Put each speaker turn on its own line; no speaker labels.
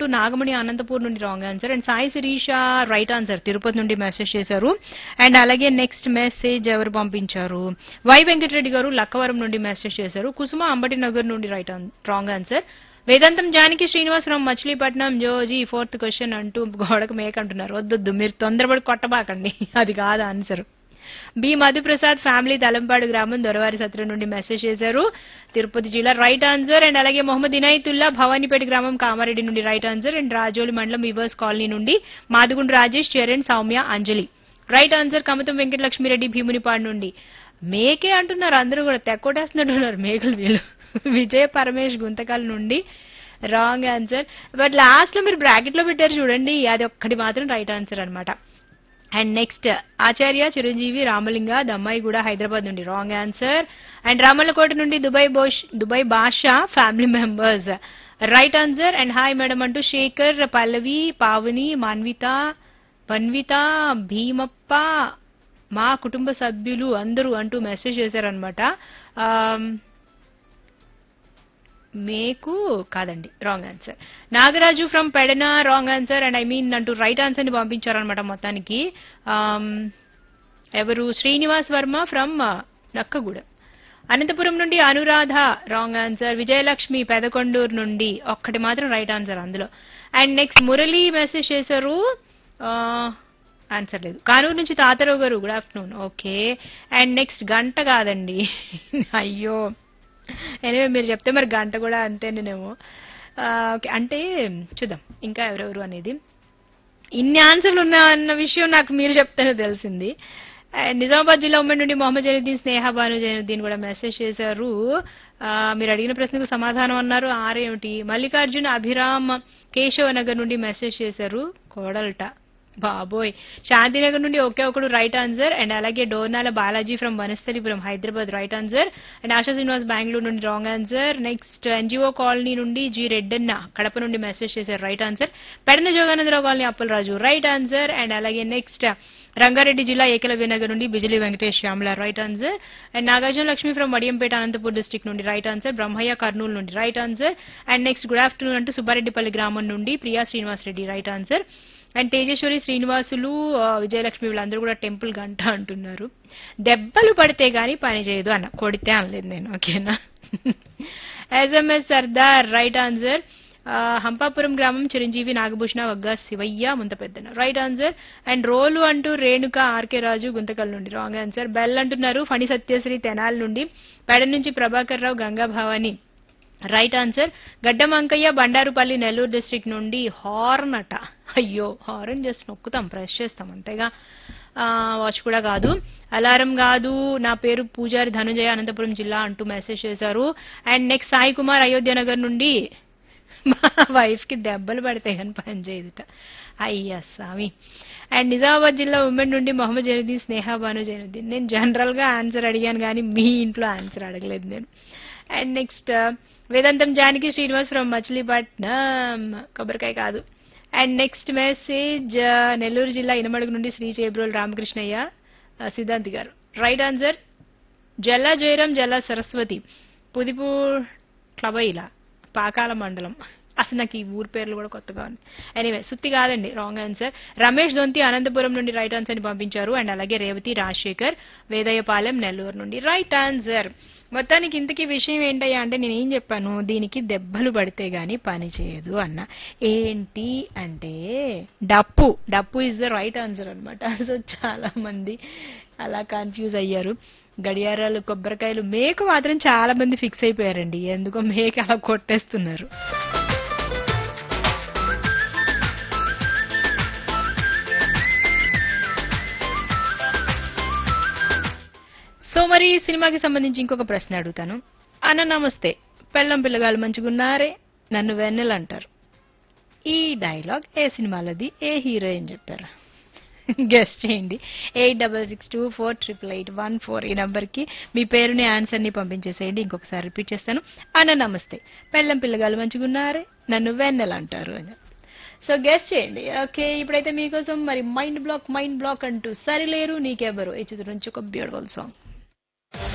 అంటూ నాగమణి అనంతపూర్ నుండి wrong answer and Sai Sirisha right answer Tirupati నుండి మెసేజ్ చేశారు అండ్ అలాగే నెక్స్ట్ మెసేజ్ ఎవరు పంపించారు వై వెంకటరెడ్డి గారు లక్కవరం నుండి మెసేజ్ చేశారు కుసుమ అంబటి నగర్ నుండి right wrong answer Vedantam Janaki Srinivasarao Machilipatnam Joji fourth question అంటూ గోడకు మేక అంటున్నారు వద్దొద్దు మీరు తొందరపడి కొట్టబాకండి అది కాదు answer B Madhuprasad family Talampadu గ్రామం దొరవారి సత్రం నుండి మెసేజ్ చేశారు తిరుపతి జిల్లా రైట్ ఆన్సర్ అండ్ అలాగే మొహమ్మద్ ఇనాయతుల్లా భవానీపేట గ్రామం కామారెడ్డి నుండి రైట్ ఆన్సర్ అండ్ రాజోలి మండలం వివర్స్ కాలనీ నుండి మాదుగుండు రాజేష్ చరణ్ సౌమ్య అంజలి రైట్ ఆన్సర్ కమతం వెంకటలక్ష్మిరెడ్డి భీమునిపాడు నుండి మేకే అంటున్నారు అందరూ కూడా తెక్కొట్టేస్తున్నట్టున్నారు మేకలు వీళ్ళు విజయ పరమేష్ గుంతకల్ నుండి రాంగ్ ఆన్సర్ బట్ లాస్ట్ లో మీరు బ్రాకెట్ లో పెట్టారు చూడండి అది ఒక్కటి మాత్రం రైట్ ఆన్సర్ అన్నమాట అండ్ నెక్స్ట్ ఆచార్య చిరంజీవి రామలింగ దమ్మాయి కూడా హైదరాబాద్ నుండి రాంగ్ ఆన్సర్ అండ్ రామల్లకోట నుండి దుబాయ్ బోష్ Dubai Basha family members right answer and hi madam అంటూ శేఖర్ పల్లవి పావని మాన్విత పన్విత భీమప్ప మా కుటుంబ సభ్యులు అందరూ అంటూ మెసేజ్ చేశారనమాట మేకు కాదండి wrong answer Nagaraju from Pedana wrong answer and I mean అంటూ రైట్ ఆన్సర్ ని పంపించారనమాట మొత్తానికి ఆమ్, ఎవరు శ్రీనివాస్ వర్మ ఫ్రమ్ నక్కగూడ అనంతపురం నుండి అనురాధ రాంగ్ ఆన్సర్ విజయలక్ష్మి పెదకొండూరు నుండి ఒక్కటి మాత్రం రైట్ ఆన్సర్ అందులో అండ్ నెక్స్ట్ మురళి మెసేజ్ చేశారు ఆన్సర్ లేదు కానూరు నుంచి తాతారావు గారు good afternoon okay and next గంట కాదండి అయ్యో ఎనివే మీరు చెప్తే మరి గంట కూడా అంతేనేమో ఓకే అంటే చూద్దాం ఇంకా ఎవరెవరు అనేది ఇన్ని ఆన్సర్లు ఉన్నా అన్న విషయం నాకు మీరు చెప్తేనే తెలిసింది అండ్ నిజామాబాద్ జిల్లా ఉమ్మడి నుండి మొహమ్మద్ జైనుద్దీన్ స్నేహ బాను జైనుద్దీన్ కూడా మెసేజ్ చేశారు ఆ, మీరు అడిగిన ప్రశ్నకు సమాధానం అన్నారు ఆరేమిటి మల్లికార్జున్ అభిరామ్ కేశవ నగర్ నుండి మెసేజ్ చేశారు కోడల్ట బాబోయ్ శాంతినగర్ నుండి ఒకే ఒకడు రైట్ ఆన్సర్ అండ్ అలాగే Dornala Balaji from Vanasthalipuram Hyderabad right answer and Asha Srinivas Bengaluru నుండి wrong answer next NGO colony నుండి జి రెడ్డన్న కడప నుండి మెసేజ్ చేశారు right answer Pedana Joganandarao colony Appalaraju right answer and అలాగే నెక్స్ట్ రంగారెడ్డి జిల్లా ఏకలవ్య నగర్ నుండి Bijili Venkatesh Shyamala right answer and Nagarjuna Lakshmi from Vadiyampeta Anantapur district నుండి రైట్ ఆన్సర్ బ్రహ్మయ్య కర్నూలు నుండి right answer and next good afternoon అంటూ సుబ్బారెడ్డిపల్లి గ్రామం నుండి Priya Srinivas Reddy right answer and Tejeswari Srinivasulu ఆ, విజయలక్ష్మి వీళ్ళందరూ కూడా టెంపుల్ గంట అంటున్నారు దెబ్బలు పడితే గానీ పని చేయదు అన్న కొడితే అనలేదు నేను ఓకేనా ఎస్ఎంఎస్ సర్దార్ రైట్ ఆన్సర్ ఆ, హంపాపురం గ్రామం చిరంజీవి నాగభూషణ వగ్గ శివయ్య ముంతపెద్దన రైట్ ఆన్సర్ అండ్ రోలు అంటూ రేణుక ఆర్కే రాజు గుంతకల్ నుండి రాంగ్ ఆన్సర్ బెల్ అంటున్నారు ఫణి సత్యశ్రీ తెనాల్ నుండి పెడ నుంచి Prabhakar Rao Ganga Bhavani right answer Gaddam Ankayya Bandarupalli Nellore district నుండి హార్న్ అట అయ్యో హార్న్ జస్ట్ నొక్కుతాం ప్రెస్ చేస్తాం అంతేగా వాచ్ కూడా కాదు అలారం కాదు నా పేరు పూజారి ధనుంజయ అనంతపురం జిల్లా అంటూ మెసేజ్ చేశారు అండ్ నెక్స్ట్ సాయి కుమార్ అయోధ్య నగర్ నుండి మా వైఫ్ కి దెబ్బలు పడతాయి అని పని చేయదుట అయ్యా స్వామి అండ్ నిజామాబాద్ జిల్లా ఉమెన్ నుండి మొహమ్మద్ జైనుద్దీన్ స్నేహ బాను జైనుద్దీన్ నేను జనరల్ గా ఆన్సర్ అడిగాను కానీ మీ ఇంట్లో ఆన్సర్ అడగలేదు నేను అండ్ నెక్స్ట్ వేదాంతం జానకి శ్రీనివాస్ ఫ్రమ్ మచిలీపట్నం కొబ్బరికాయ కాదు అండ్ నెక్స్ట్ మెసేజ్ నెల్లూరు జిల్లా ఇనమడుగు నుండి శ్రీ చేబ్రోల్ రామకృష్ణయ్య ఆ, సిద్ధాంతి గారు రైట్ ఆన్సర్ జల్లా జయరాం జల్లా సరస్వతి పుదిపూర్ క్లబైలా పాకాల మండలం అసలు నాకు ఈ ఊరి పేర్లు కూడా కొత్తగా ఉన్నాయి ఎనీవే సుత్తి కాదండి రాంగ్ ఆన్సర్ రమేష్ దొంతి అనంతపురం నుండి రైట్ ఆన్సర్ ని పంపించారు అండ్ అలాగే రేవతి రాజశేఖర్ వేదయ్యపాలెం నెల్లూరు నుండి రైట్ ఆన్సర్ మొత్తానికి ఇంతకీ విషయం ఏంటయ్యా అంటే నేను ఏం చెప్పాను దీనికి దెబ్బలు పడితే గానీ పని చేయదు అన్న ఏంటి అంటే డప్పు డప్పు ఇస్ ద రైట్ ఆన్సర్ అనమాట సో చాలా మంది అలా కన్ఫ్యూజ్ అయ్యారు గడియారాలు కొబ్బరికాయలు మేకు మాత్రం చాలా మంది ఫిక్స్ అయిపోయారండి ఎందుకో మేక అలా కొట్టేస్తున్నారు సో మరి ఈ సినిమాకి సంబంధించి ఇంకొక ప్రశ్న అడుగుతాను అన్న నమస్తే పెళ్ళం పిల్లగాళ్ళు మంచిగున్నారే నన్ను వెన్నెల అంటారు ఈ డైలాగ్ ఏ సినిమాలది ఏ హీరోయిన్ చెప్పారు గెస్ట్ చేయండి eight double six two four triple eight one four ఈ నంబర్కి మీ పేరుని ఆన్సర్ని పంపించేసేయండి ఇంకొకసారి రిపీట్ చేస్తాను అన్న నమస్తే పెళ్ళం పిల్లగాళ్ళు మంచిగున్నారే నన్ను వెన్నెల అంటారు అని సో గెస్ట్ చేయండి ఓకే ఇప్పుడైతే మీకోసం మరి మైండ్ బ్లాక్ మైండ్ బ్లాక్ అంటూ సరిలేరు నీకెవరు ఈ చిత్రం నుంచి ఒక బ్యూటిఫుల్ సాంగ్